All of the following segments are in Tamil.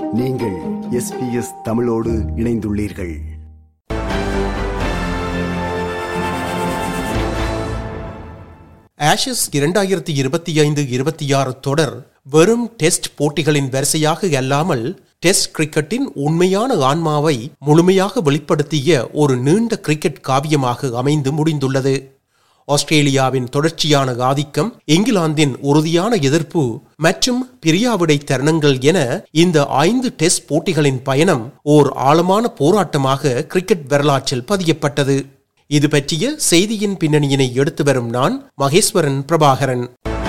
நீங்கள் எஸ்பிஎஸ் தமிழோடு இணைந்துள்ளீர்கள் ஆஷஸ் இரண்டாயிரத்தி இருபத்தி ஐந்து இருபத்தி ஆறு தொடர் வெறும் டெஸ்ட் போட்டிகளின் வரிசையாக அல்லாமல் டெஸ்ட் கிரிக்கெட்டின் உண்மையான ஆன்மாவை முழுமையாக வெளிப்படுத்திய ஒரு நீண்ட கிரிக்கெட் காவியமாக அமைந்து முடிந்துள்ளது ஆஸ்திரேலியாவின் தொடர்ச்சியான ஆதிக்கம் இங்கிலாந்தின் உறுதியான எதிர்ப்பு மற்றும் பிரியாவிடை தருணங்கள் என இந்த ஐந்து டெஸ்ட் போட்டிகளின் பயணம் ஓர் ஆழமான போராட்டமாக கிரிக்கெட் வரலாற்றில் பதியப்பட்டது இது பற்றிய செய்தியின் பின்னணியினை எடுத்து வரும் நான் மகேஸ்வரன் பிரபாகரன்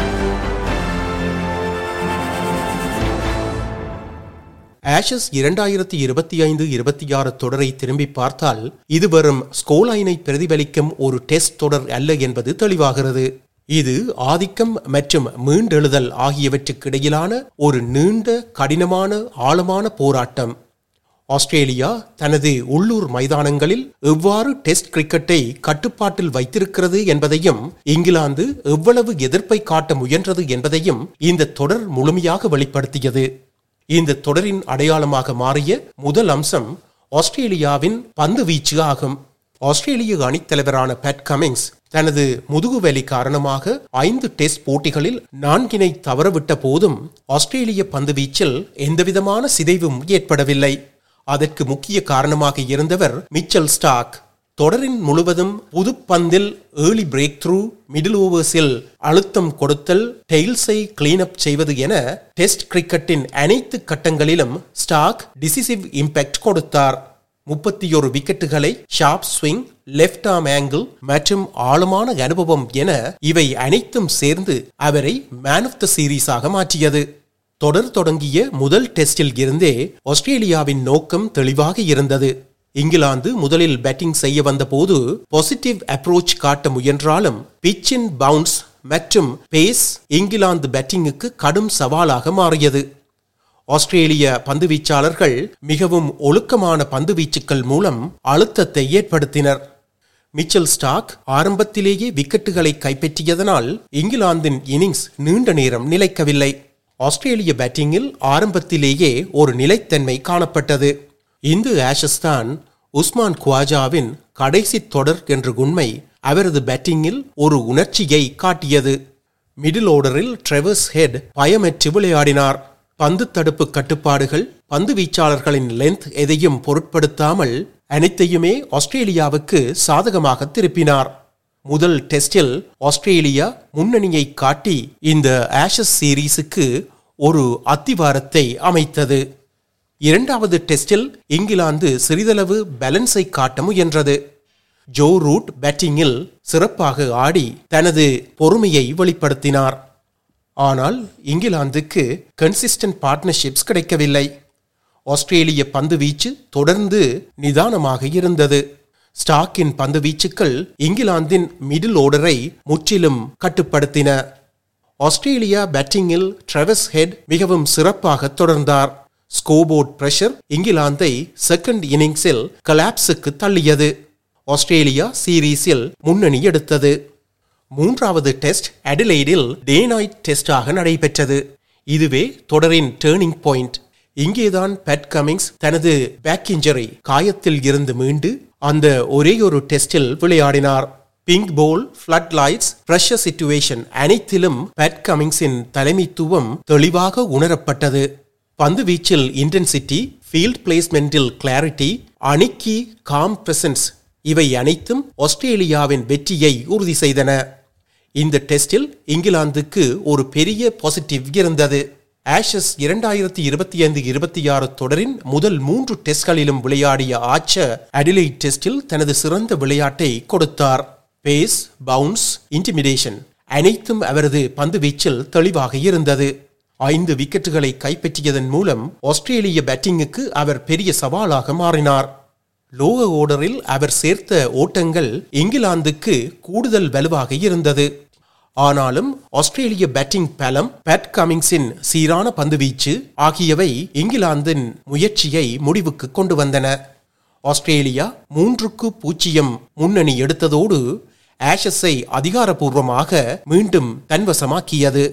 ஆஷஸ் இரண்டாயிரத்தி இருபத்தி ஐந்து இருபத்தி ஆறு தொடரை திரும்பி பார்த்தால் இது வரும் ஸ்கோலைனை பிரதிபலிக்கும் ஒரு டெஸ்ட் தொடர் அல்ல என்பது தெளிவாகிறது இது ஆதிக்கம் மற்றும் மீண்டெழுதல் ஆகியவற்றுக்கு இடையிலான ஒரு நீண்ட கடினமான ஆழமான போராட்டம் ஆஸ்திரேலியா தனது உள்ளூர் மைதானங்களில் எவ்வாறு டெஸ்ட் கிரிக்கெட்டை கட்டுப்பாட்டில் வைத்திருக்கிறது என்பதையும் இங்கிலாந்து எவ்வளவு எதிர்ப்பை காட்ட முயன்றது என்பதையும் இந்த தொடர் முழுமையாக வெளிப்படுத்தியது இந்த தொடரின் அடையாளமாக மாறிய முதல் அம்சம் ஆஸ்திரேலியாவின் பந்து வீச்சு ஆகும் ஆஸ்திரேலிய அணித்தலைவரான பேட் கமிங்ஸ் தனது முதுகுவலி காரணமாக ஐந்து டெஸ்ட் போட்டிகளில் நான்கினை தவறவிட்ட போதும் ஆஸ்திரேலிய பந்து வீச்சில் எந்தவிதமான சிதைவும் ஏற்படவில்லை அதற்கு முக்கிய காரணமாக இருந்தவர் மிச்சல் ஸ்டாக் தொடரின் முழுவதும் புது பந்தில் ஏர்லி பிரேக் த்ரூ மிடில் ஓவர்ஸில் அழுத்தம் கொடுத்தல் டெய்ல்ஸை கிளீன் அப் செய்வது என டெஸ்ட் கிரிக்கெட்டின் அனைத்து கட்டங்களிலும் ஸ்டாக் டிசிசிவ் இம்பாக்ட் கொடுத்தார் முப்பத்தி ஒரு விக்கெட்டுகளை sharp swing left arm angle மற்றும் ஆழமான அனுபவம் என இவை அனைத்தும் சேர்ந்து அவரை மேன் ஆஃப் த சீரீஸாக மாற்றியது தொடர் தொடங்கிய முதல் டெஸ்டில் இருந்தே ஆஸ்திரேலியாவின் நோக்கம் தெளிவாக இருந்தது இங்கிலாந்து முதலில் பேட்டிங் செய்ய வந்தபோது பாசிட்டிவ் அப்ரோச் காட்ட முயன்றாலும் பிச்சின் பவுன்ஸ் மற்றும் பேஸ் இங்கிலாந்து பேட்டிங்குக்கு கடும் சவாலாக மாறியது ஆஸ்திரேலிய பந்துவீச்சாளர்கள் மிகவும் ஒழுக்கமான பந்துவீச்சுக்கள் மூலம் அழுத்தத்தை ஏற்படுத்தினர் மிச்சல் ஸ்டாக் ஆரம்பத்திலேயே விக்கெட்டுகளை கைப்பற்றியதனால் இங்கிலாந்தின் இன்னிங்ஸ் நீண்ட நேரம் நிலைக்கவில்லை ஆஸ்திரேலிய பேட்டிங்கில் ஆரம்பத்திலேயே ஒரு நிலைத்தன்மை காணப்பட்டது இந்த ஆஷஸ் தான் உஸ்மான் குவாஜாவின் கடைசி தொடர் என்ற உண்மை அவரது பேட்டிங்கில் ஒரு உணர்ச்சியை காட்டியது மிடில் ஓர்டரில் ட்ரெவர்ஸ் ஹெட் பயமற்று விளையாடினார் பந்து தடுப்பு கட்டுப்பாடுகள் பந்து வீச்சாளர்களின் லென்த் எதையும் பொருட்படுத்தாமல் அனைத்தையுமே ஆஸ்திரேலியாவுக்கு சாதகமாக திருப்பினார் முதல் டெஸ்டில் ஆஸ்திரேலியா முன்னணியை காட்டி இந்த ஆஷஸ் சீரீஸுக்கு ஒரு அத்திவாரத்தை அமைத்தது இரண்டாவது டெஸ்டில் இங்கிலாந்து சிறிதளவு பேலன்ஸை காட்ட முயன்றது ஜோ ரூட் பேட்டிங்கில் சிறப்பாக ஆடி தனது பொறுமையை வெளிப்படுத்தினார் ஆனால் இங்கிலாந்துக்கு கன்சிஸ்டன்ட் பார்ட்னர்ஷிப்ஸ் கிடைக்கவில்லை ஆஸ்திரேலிய பந்து வீச்சு தொடர்ந்து நிதானமாக இருந்தது ஸ்டாக்கின் பந்து வீச்சுக்கள் இங்கிலாந்தின் மிடில் ஓர்டரை முற்றிலும் கட்டுப்படுத்தின ஆஸ்திரேலியா பேட்டிங்கில் ட்ரெவஸ் ஹெட் மிகவும் சிறப்பாக தொடர்ந்தார் ஸ்கோபோர்ட் பிரஷர் இங்கிலாந்தை செகண்ட் இன்னிங்ஸில் கலாப்ஸுக்கு தள்ளியது ஆஸ்திரேலியா சீரீஸில் முன்னணி எடுத்தது மூன்றாவது டெஸ்ட் அடிலைடில் டே நைட் டெஸ்டாக நடைபெற்றது இதுவே தொடரின் டேர்னிங் பாயிண்ட் இங்கேதான் பேட் கமிங்ஸ் தனது பேக் இன்ஜரி காயத்தில் இருந்து மீண்டு அந்த ஒரே ஒரு டெஸ்டில் விளையாடினார் pink ball floodlights pressure situation அனைத்திலும் பேட் கமிங்ஸின் தலைமைத்துவம் தெளிவாக உணரப்பட்டது பந்து வீச்சில் இன்டென்சிட்டி ஃபீல்ட் பிளேஸ்மெண்டில் கிளாரிட்டி அணிக்கி காம் பிரசன்ஸ் இவை அனைத்தும் ஆஸ்திரேலியாவின் வெற்றியை உறுதி செய்தன இந்த டெஸ்டில் இங்கிலாந்துக்கு ஒரு பெரிய பாசிட்டிவ் இருந்தது ஆஷஸ் இரண்டாயிரத்தி இருபத்தி ஐந்து இருபத்தி ஆறு தொடரின் முதல் மூன்று டெஸ்ட்களிலும் விளையாடிய ஆச்சர் அடிலைட் டெஸ்டில் தனது சிறந்த விளையாட்டை கொடுத்தார் பேஸ் பவுன்ஸ் இன்டிமிடேஷன் அனைத்தும் அவரது பந்து வீச்சில் தெளிவாக இருந்தது ஐந்து விக்கெட்டுகளை கைப்பற்றியதன் மூலம் ஆஸ்திரேலிய பேட்டிங்குக்கு அவர் பெரிய சவாலாக மாறினார் லோக ஓர்டரில் அவர் சேர்த்த ஓட்டங்கள் இங்கிலாந்துக்கு கூடுதல் வலுவாக இருந்தது ஆனாலும் ஆஸ்திரேலிய பேட்டிங் பலம் பேட் கமிங்ஸின் சீரான பந்துவீச்சு ஆகியவை இங்கிலாந்தின் முயற்சியை முடிவுக்கு கொண்டு வந்தன ஆஸ்திரேலியா மூன்றுக்கு பூஜ்ஜியம் முன்னணி எடுத்ததோடு ஆஷஸை அதிகாரப்பூர்வமாக மீண்டும் தன்வசமாக்கியது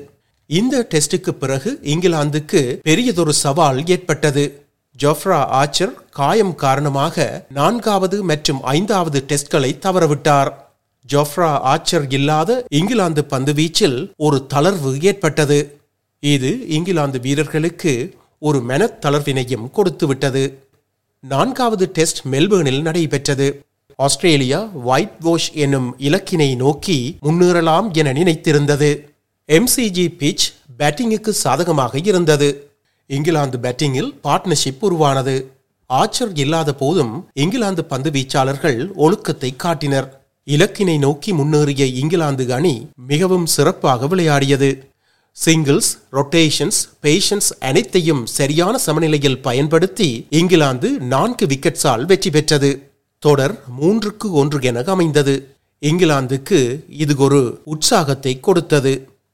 இந்த டெஸ்டுக்கு பிறகு இங்கிலாந்துக்கு பெரியதொரு சவால் ஏற்பட்டது ஜோஃப்ரா ஆச்சர் காயம் காரணமாக நான்காவது மற்றும் ஐந்தாவது டெஸ்ட்களை தவறவிட்டார் ஜோஃப்ரா ஆச்சர் இல்லாத இங்கிலாந்து பந்துவீச்சில் ஒரு தளர்வு ஏற்பட்டது இது இங்கிலாந்து வீரர்களுக்கு ஒரு மனத்தளர்வினையும் கொடுத்துவிட்டது நான்காவது டெஸ்ட் மெல்பேர்னில் நடைபெற்றது ஆஸ்திரேலியா ஒயிட் வாஷ் என்னும் இலக்கினை நோக்கி முன்னேறலாம் என நினைத்திருந்தது எம்சிஜி பிச் பேட்டிங்குக்கு சாதகமாக இருந்தது இங்கிலாந்து பேட்டிங்கில் பார்ட்னர்ஷிப் உருவானது ஆச்சர் இல்லாத போதும் இங்கிலாந்து பந்து வீச்சாளர்கள் ஒழுக்கத்தை காட்டினர் இலக்கினை நோக்கி முன்னேறிய இங்கிலாந்து அணி மிகவும் சிறப்பாக விளையாடியது சிங்கிள்ஸ் ரொட்டேஷன்ஸ் பேஷன்ஸ் அனைத்தையும் சரியான சமநிலையில் பயன்படுத்தி இங்கிலாந்து நான்கு விக்கெட்ஸால் வெற்றி பெற்றது தொடர் மூன்றுக்கு ஒன்று என அமைந்தது இங்கிலாந்துக்கு இது ஒரு உற்சாகத்தை கொடுத்தது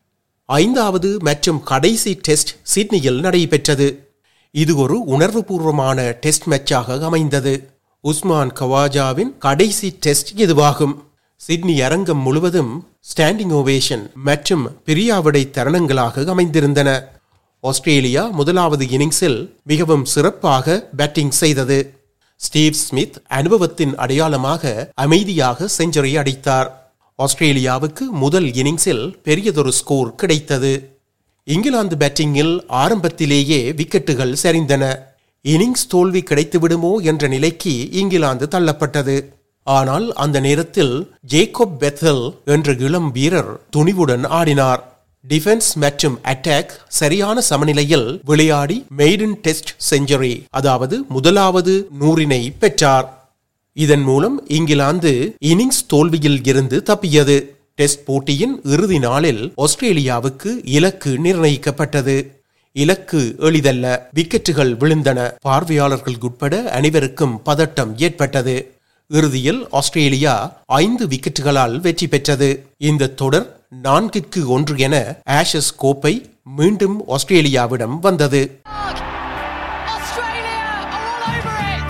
ஐந்தாவது மற்றும் கடைசி டெஸ்ட் சிட்னியில் நடைபெற்றது இது ஒரு உணர்வுபூர்வமான டெஸ்ட் மேட்சாக அமைந்தது உஸ்மான் கவாஜாவின் கடைசி டெஸ்ட் இதுவாகும் சிட்னி அரங்கம் முழுவதும் ஸ்டாண்டிங் ஓவேஷன் மற்றும் பிரியாவிடை தருணங்களாக அமைந்திருந்தன ஆஸ்திரேலியா முதலாவது இன்னிங்ஸில் மிகவும் சிறப்பாக பேட்டிங் செய்தது ஸ்டீவ் ஸ்மித் அனுபவத்தின் அடையாளமாக அமைதியாக செஞ்சுரி அடித்தார் ஆஸ்திரேலியாவுக்கு முதல் இன்னிங்ஸில் பெரியதொரு ஸ்கோர் கிடைத்தது இங்கிலாந்து பேட்டிங்கில் ஆரம்பத்திலேயே விக்கெட்டுகள் சரிந்தன இன்னிங்ஸ் தோல்வி கிடைத்துவிடுமோ என்ற நிலைக்கு இங்கிலாந்து தள்ளப்பட்டது ஆனால் அந்த நேரத்தில் ஜேக்கப் பெத்தல் என்ற இளம் வீரர் துணிவுடன் ஆடினார் டிஃபென்ஸ் மற்றும் அட்டாக் சரியான சமநிலையில் விளையாடி மெய்டன் டெஸ்ட் செஞ்சுரி அதாவது முதலாவது நூறினை பெற்றார் இதன் மூலம் இங்கிலாந்து இன்னிங்ஸ் தோல்வியில் இருந்து தப்பியது டெஸ்ட் போட்டியின் இறுதி நாளில் ஆஸ்திரேலியாவுக்கு இலக்கு நிர்ணயிக்கப்பட்டது இலக்கு எளிதல்ல விக்கெட்டுகள் விழுந்தன பார்வையாளர்கள் உட்பட அனைவருக்கும் பதட்டம் ஏற்பட்டது இறுதியில் ஆஸ்திரேலியா ஐந்து விக்கெட்டுகளால் வெற்றி பெற்றது இந்த தொடர் நான்கிற்கு ஒன்று என ஆஷஸ் கோப்பை மீண்டும் ஆஸ்திரேலியாவிடம் வந்தது Australia are all over it.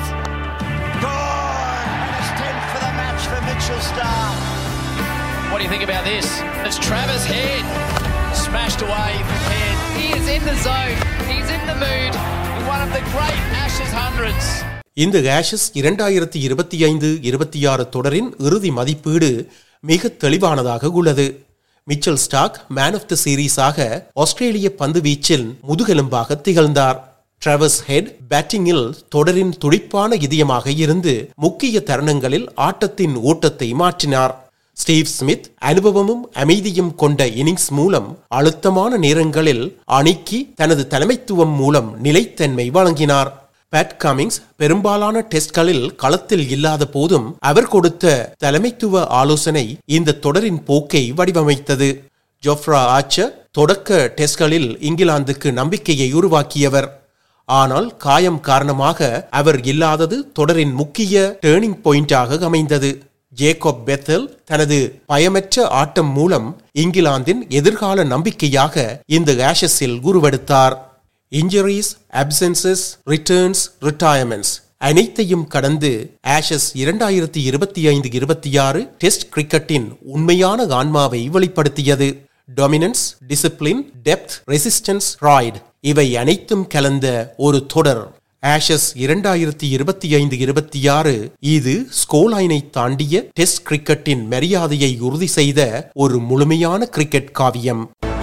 Gone! And it's 10 for the match for Mitchell Stark. What do you think about this? It's Travis Head. Smashed away from Head. He is in the zone. He's in the mood. In one of the great Ashes hundreds. இந்த ஆஷஸ் இரண்டாயிரத்தி இருபத்தி ஐந்து இருபத்தி ஆறு தொடரின் இறுதி மதிப்பீடு மிக தெளிவானதாக உள்ளது Mitchell Starc man of the சீரீஸாக ஆஸ்திரேலிய பந்து வீச்சில் முதுகெலும்பாக திகழ்ந்தார் டிராவஸ் ஹெட் பேட்டிங்கில் தொடரின் துடிப்பான இதயமாக இருந்து முக்கிய தருணங்களில் ஆட்டத்தின் ஓட்டத்தை மாற்றினார் ஸ்டீவ் ஸ்மித் அனுபவமும் அமைதியும் கொண்ட இன்னிங்ஸ் மூலம் அழுத்தமான நேரங்களில் அணிக்கு தனது தலைமைத்துவம் மூலம் நிலைத்தன்மை வழங்கினார் பேட் கமிங்ஸ் பெரும்பாலான டெஸ்ட்களில் களத்தில் இல்லாத போதும் அவர் கொடுத்த தலைமைத்துவ ஆலோசனை இந்த தொடரின் போக்கை வடிவமைத்தது ஜோஃப்ரா ஆச்சர் தொடக்க டெஸ்ட்களில் இங்கிலாந்துக்கு நம்பிக்கையை உருவாக்கியவர் ஆனால் காயம் காரணமாக அவர் இல்லாதது தொடரின் முக்கிய டேர்னிங் பாயிண்டாக அமைந்தது ஜேக்கப் பெத்தல் தனது பயமற்ற ஆட்டம் மூலம் இங்கிலாந்தின் எதிர்கால நம்பிக்கையாக இந்த ஆஷஸில் உருவெடுத்தார் இன்ஜுரிஸ் அப்சன்சஸ் ரிட்டர்ன்ஸ் ரிட்டையர்மெண்ட்ஸ் அனைத்தையும் கடந்து ஆஷஸ் இரண்டாயிரத்தி இருபத்தி ஐந்து இருபத்தி ஆறு டெஸ்ட் கிரிக்கெட்டின் உண்மையான ஆன்மாவை வெளிப்படுத்தியது டொமினன்ஸ் டிசிப்ளின் டெப்த் ரெசிஸ்டன்ஸ் ராய்டு இவை அனைத்தும் கலந்த ஒரு தொடர் ஆஷஸ் இரண்டாயிரத்தி இருபத்தி ஐந்து இருபத்தி ஆறு இது ஸ்கோலைனை தாண்டிய டெஸ்ட் கிரிக்கெட்டின் மரியாதையை உறுதி செய்த ஒரு முழுமையான கிரிக்கெட் காவியம்